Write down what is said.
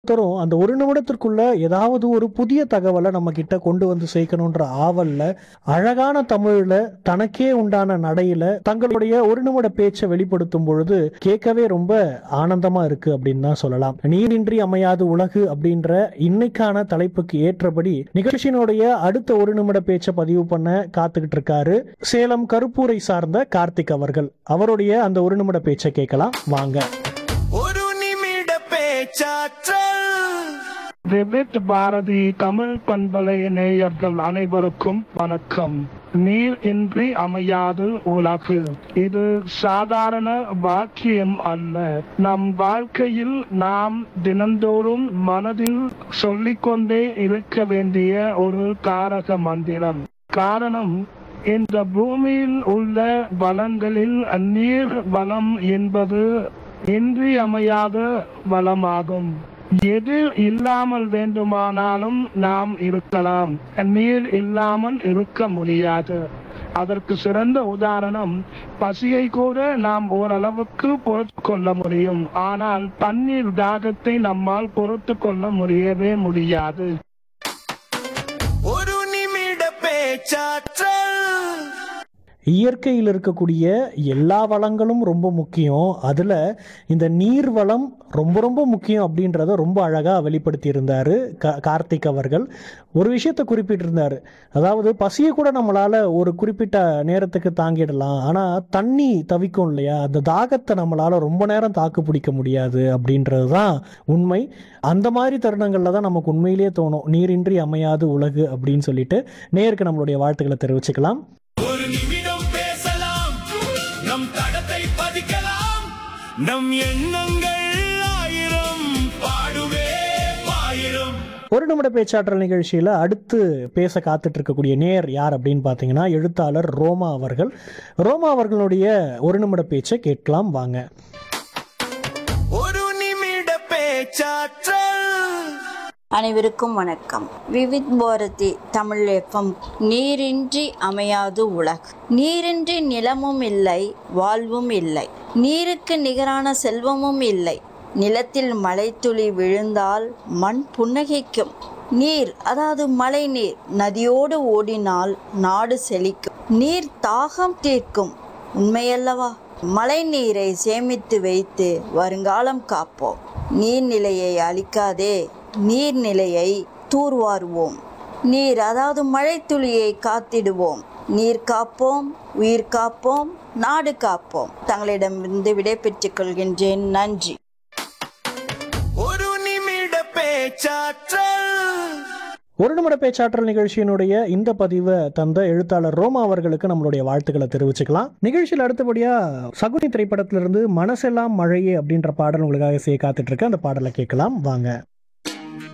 ஒவ்வொருத்தரும் அந்த ஒரு நிமிடத்திற்குள்ள ஏதாவது ஒரு புதிய தகவலை நம்ம கிட்ட கொண்டு வந்து சேர்க்கணுன்ற ஆவல்ல அழகான தமிழ்ல தனக்கே உண்டான நடையில தங்களுடைய ஒரு நிமிட பேச்சை வெளிப்படுத்தும் பொழுது கேட்கவே ரொம்ப ஆனந்தமா இருக்கு அப்படின்னு தான் சொல்லலாம் நீரின்றி அமையாது உலகு அப்படின்ற இன்னைக்கான தலைப்புக்கு ஏற்றபடி நிகழ்ச்சியினுடைய அடுத்த ஒரு நிமிட பேச்சை பதிவு பண்ண காத்துக்கிட்டு இருக்காரு சேலம் கருப்பூரை சார்ந்த கார்த்திக் அவர்கள் அவருடைய அந்த ஒரு நிமிட பேச்சை கேட்கலாம் வாங்க ஒரு நிமிட பேச்சாற்றல் விவித் பாரதி தமிழ் பண்பலை நேயர்கள் அனைவருக்கும் வணக்கம் நீர் இன்றி அமையாது உலகு இது சாதாரண வாக்கியம் அல்ல நம் வாழ்க்கையில் நாம் தினந்தோறும் மனதில் சொல்லிக்கொண்டே இருக்க வேண்டிய ஒரு காரக மந்திரம் காரணம் இந்த பூமியில் உள்ள வளங்களில் நீர் வளம் என்பது இன்றியமையாத வளமாகும் எது இல்லாமல் வேண்டுமானாலும் நாம் இருக்கலாம் நீர் இல்லாமல் இருக்க முடியாது அதற்கு சிறந்த உதாரணம் பசியை கூட நாம் ஓரளவுக்கு பொறுத்து கொள்ள முடியும் ஆனால் தண்ணீர் தாகத்தை நம்மால் பொறுத்து கொள்ள முடியவே முடியாது ஒரு நிமிட பேச்சாற்றல் இயற்கையில் இருக்கக்கூடிய எல்லா வளங்களும் ரொம்ப முக்கியம் அதில் இந்த நீர் வளம் ரொம்ப ரொம்ப முக்கியம் அப்படின்றத ரொம்ப அழகாக வெளிப்படுத்தி இருந்தார் க கார்த்திக் அவர்கள் ஒரு விஷயத்தை குறிப்பிட்டிருந்தார் அதாவது பசியை கூட நம்மளால் ஒரு குறிப்பிட்ட நேரத்துக்கு தாங்கிடலாம் ஆனால் தண்ணி தவிக்கும் இல்லையா அந்த தாகத்தை நம்மளால் ரொம்ப நேரம் தாக்கு பிடிக்க முடியாது அப்படின்றது தான் உண்மை அந்த மாதிரி தருணங்களில் தான் நமக்கு உண்மையிலேயே தோணும் நீரின்றி அமையாது உலகு அப்படின்னு சொல்லிட்டு நேருக்கு நம்மளுடைய வாழ்த்துக்களை தெரிவிச்சுக்கலாம் ஒரு நிமிடம் பேசலாம் நம் தடத்தை பதிக்கலாம் நம் எண்ணங்கள் ஆயிரம் பாடுவே பாயிரம் ஒரு நிமிட பேச்சாற்றல் நிகழ்ச்சியில் அடுத்து பேச காத்துட்டு இருக்கக்கூடிய நேர் யார் அப்படின்னு பார்த்தீங்கன்னா எழுத்தாளர் ரோமா அவர்கள் ரோமா அவர்களுடைய ஒரு நிமிட பேச்சை கேட்கலாம் வாங்க ஒரு நிமிட பேச்சாற்றல் அனைவருக்கும் வணக்கம் விவித் பாரதி தமிழ் எஃப்எம் நீரின்றி அமையாது உலகு நீரின்றி நிலமும் இல்லை வாழ்வும் இல்லை நீருக்கு நிகரான செல்வமும் இல்லை நிலத்தில் மழைத்துளி விழுந்தால் மண் புன்னகைக்கும் நீர் அதாவது மழை நீர் நதியோடு ஓடினால் நாடு செழிக்கும் நீர் தாகம் தீர்க்கும் உண்மையல்லவா மழை நீரை சேமித்து வைத்து வருங்காலம் காப்போம் நீர்நிலையை அழிக்காதே நீர்நிலையை தூர்வாருவோம் நீர் அதாவது மழைத்துளியை காத்திடுவோம் நீர் காப்போம் உயிர் காப்போம் நாடு காப்போம் தங்களிடமிருந்து விடை பெற்றுக் கொள்கின்றேன் நன்றி ஒரு நிமிட பேச்சாற்றல் ஒரு நிமிட பேச்சாற்றல் நிகழ்ச்சியினுடைய இந்த பதிவை தந்த எழுத்தாளர் ரோமா அவர்களுக்கு நம்மளுடைய வாழ்த்துக்களை தெரிவிச்சுக்கலாம் நிகழ்ச்சியில் அடுத்தபடியா சகுனி திரைப்படத்திலிருந்து மனசெல்லாம் மழையே அப்படின்ற பாடல் உங்களுக்காக செய்ய காத்துட்டு இருக்கு அந்த பாடலை கேட்கலாம் வாங்க